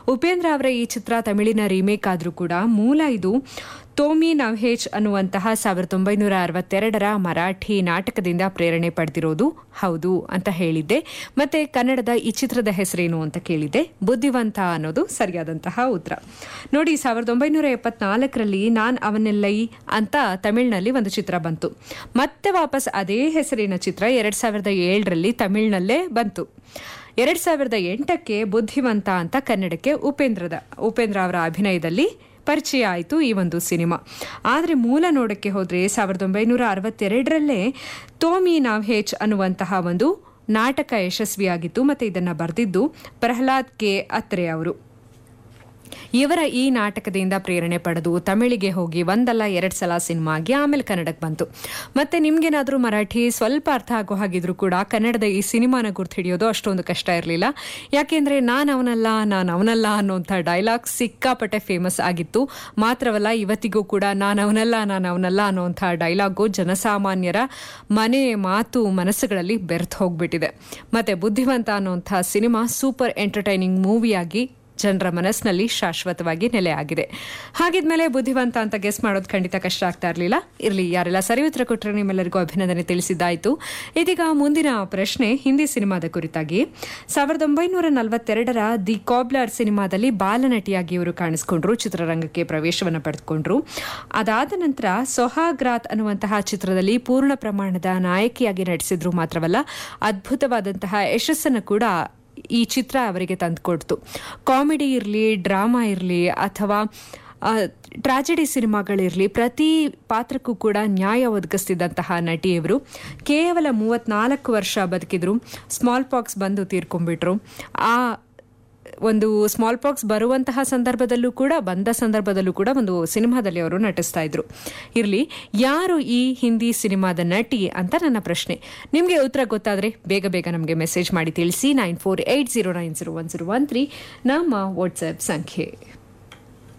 ಉಪೇಂದ್ರ ಅವರ ಈ ಚಿತ್ರ ತಮಿಳಿನ ರೀಮೇಕ್ ಆದರೂ ಕೂಡ ಮೂಲ ಇದು ತೋಮಿ ನವ್ಹೇಜ್ ಅನ್ನುವಂತಹ ಸಾವಿರದ ಒಂಬೈನೂರ ಅರವತ್ತೆರಡರ ಮರಾಠಿ ನಾಟಕದಿಂದ ಪ್ರೇರಣೆ ಪಡೆದಿರೋದು ಹೌದು ಅಂತ ಹೇಳಿದ್ದೆ ಮತ್ತೆ ಕನ್ನಡದ ಈ ಚಿತ್ರದ ಹೆಸರೇನು ಅಂತ ಕೇಳಿದ್ದೆ ಬುದ್ಧಿವಂತ ಅನ್ನೋದು ಸರಿಯಾದಂತಹ ಉತ್ತರ ನೋಡಿ ಸಾವಿರದ ಒಂಬೈನೂರ ಎಪ್ಪತ್ನಾಲ್ಕರಲ್ಲಿ ನಾನ್ ಅವನೆಲ್ಲೈ ಅಂತ ತಮಿಳಿನಲ್ಲಿ ಒಂದು ಚಿತ್ರ ಬಂತು ಮತ್ತೆ ವಾಪಸ್ ಅದೇ ಹೆಸರಿನ ಚಿತ್ರ ಎರಡ್ ಸಾವಿರದ ಏಳರಲ್ಲಿ ತಮಿಳಿನಲ್ಲೇ ಬಂತು ಎರಡ್ ಸಾವಿರದ ಎಂಟಕ್ಕೆ ಬುದ್ಧಿವಂತ ಅಂತ ಕನ್ನಡಕ್ಕೆ ಉಪೇಂದ್ರದ ಉಪೇಂದ್ರ ಅವರ ಅಭಿನಯದಲ್ಲಿ ಪರಿಚಯ ಆಯಿತು ಈ ಒಂದು ಸಿನಿಮಾ ಆದರೆ ಮೂಲ ನೋಡಕ್ಕೆ ಹೋದರೆ ಸಾವಿರದ ಒಂಬೈನೂರ ಅರವತ್ತೆರಡರಲ್ಲೇ ತೋಮಿ ನಾವ್ಹೇಜ್ ಅನ್ನುವಂತಹ ಒಂದು ನಾಟಕ ಯಶಸ್ವಿಯಾಗಿತ್ತು ಮತ್ತು ಇದನ್ನು ಬರೆದಿದ್ದು ಪ್ರಹ್ಲಾದ್ ಕೆ ಅತ್ರೆ ಅವರು ಇವರ ಈ ನಾಟಕದಿಂದ ಪ್ರೇರಣೆ ಪಡೆದು ತಮಿಳಿಗೆ ಹೋಗಿ ಒಂದಲ್ಲ ಎರಡು ಸಲ ಸಿನಿಮಾ ಆಗಿ ಆಮೇಲೆ ಕನ್ನಡಕ್ಕೆ ಬಂತು ಮತ್ತೆ ನಿಮ್ಗೇನಾದರೂ ಮರಾಠಿ ಸ್ವಲ್ಪ ಅರ್ಥ ಆಗೋ ಹಾಗಿದ್ರು ಕೂಡ ಕನ್ನಡದ ಈ ಸಿನಿಮಾನ ಗುರ್ತು ಹಿಡಿಯೋದು ಅಷ್ಟೊಂದು ಕಷ್ಟ ಇರಲಿಲ್ಲ ಯಾಕೆಂದ್ರೆ ನಾನು ಅವನಲ್ಲ ನಾನು ಅವನಲ್ಲ ಅನ್ನೋಂಥ ಡೈಲಾಗ್ ಸಿಕ್ಕಾಪಟ್ಟೆ ಫೇಮಸ್ ಆಗಿತ್ತು ಮಾತ್ರವಲ್ಲ ಇವತ್ತಿಗೂ ಕೂಡ ನಾನು ಅವನಲ್ಲ ನಾನು ಅವನಲ್ಲ ಅನ್ನೋಂಥ ಡೈಲಾಗು ಜನಸಾಮಾನ್ಯರ ಮನೆ ಮಾತು ಮನಸ್ಸುಗಳಲ್ಲಿ ಬೆರ್ತ್ ಹೋಗ್ಬಿಟ್ಟಿದೆ ಮತ್ತೆ ಬುದ್ಧಿವಂತ ಅನ್ನೋಂಥ ಸಿನಿಮಾ ಸೂಪರ್ ಎಂಟರ್ಟೈನಿಂಗ್ ಮೂವಿಯಾಗಿ ಜನರ ಮನಸ್ಸಿನಲ್ಲಿ ಶಾಶ್ವತವಾಗಿ ನೆಲೆ ಆಗಿದೆ ಹಾಗಿದ್ಮೇಲೆ ಬುದ್ಧಿವಂತ ಅಂತ ಗೆಸ್ ಮಾಡೋದು ಖಂಡಿತ ಕಷ್ಟ ಆಗ್ತಾ ಇರಲಿಲ್ಲ ಇರಲಿ ಯಾರೆಲ್ಲ ಸರಿ ಉತ್ತರ ಕೊಟ್ಟರೆ ನಿಮ್ಮೆಲ್ಲರಿಗೂ ಅಭಿನಂದನೆ ತಿಳಿಸಿದ್ದಾಯಿತು ಇದೀಗ ಮುಂದಿನ ಪ್ರಶ್ನೆ ಹಿಂದಿ ಸಿನಿಮಾದ ಕುರಿತಾಗಿ ಸಾವಿರದ ಒಂಬೈನೂರ ನಲವತ್ತೆರಡರ ದಿ ಕಾಬ್ಲರ್ ಸಿನಿಮಾದಲ್ಲಿ ಬಾಲನಟಿಯಾಗಿ ಇವರು ಕಾಣಿಸಿಕೊಂಡ್ರು ಚಿತ್ರರಂಗಕ್ಕೆ ಪ್ರವೇಶವನ್ನು ಪಡೆದುಕೊಂಡ್ರು ಅದಾದ ನಂತರ ಸೊಹಾಗ್ರಾತ್ ಅನ್ನುವಂತಹ ಚಿತ್ರದಲ್ಲಿ ಪೂರ್ಣ ಪ್ರಮಾಣದ ನಾಯಕಿಯಾಗಿ ನಟಿಸಿದ್ರು ಮಾತ್ರವಲ್ಲ ಅದ್ಭುತವಾದಂತಹ ಯಶಸ್ಸನ್ನು ಕೂಡ ಈ ಚಿತ್ರ ಅವರಿಗೆ ತಂದುಕೊಡ್ತು ಕಾಮಿಡಿ ಇರಲಿ ಡ್ರಾಮಾ ಇರಲಿ ಅಥವಾ ಟ್ರಾಜಿಡಿ ಸಿನಿಮಾಗಳಿರಲಿ ಪ್ರತಿ ಪಾತ್ರಕ್ಕೂ ಕೂಡ ನ್ಯಾಯ ಒದಗಿಸ್ತಿದ್ದಂತಹ ನಟಿಯವರು ಕೇವಲ ಮೂವತ್ನಾಲ್ಕು ವರ್ಷ ಬದುಕಿದ್ರು ಸ್ಮಾಲ್ ಪಾಕ್ಸ್ ಬಂದು ತೀರ್ಕೊಂಡ್ಬಿಟ್ರು ಆ ಒಂದು ಸ್ಮಾಲ್ ಪಾಕ್ಸ್ ಬರುವಂತಹ ಸಂದರ್ಭದಲ್ಲೂ ಕೂಡ ಬಂದ ಸಂದರ್ಭದಲ್ಲೂ ಕೂಡ ಒಂದು ಸಿನಿಮಾದಲ್ಲಿ ಅವರು ನಟಿಸ್ತಾ ಇದ್ರು ಇರಲಿ ಯಾರು ಈ ಹಿಂದಿ ಸಿನಿಮಾದ ನಟಿ ಅಂತ ನನ್ನ ಪ್ರಶ್ನೆ ನಿಮಗೆ ಉತ್ತರ ಗೊತ್ತಾದರೆ ಬೇಗ ಬೇಗ ನಮಗೆ ಮೆಸೇಜ್ ಮಾಡಿ ತಿಳಿಸಿ nine four eight zero nine zero one zero one three ನಮ್ಮ ವಾಟ್ಸ್ಆ್ಯಪ್ ಸಂಖ್ಯೆ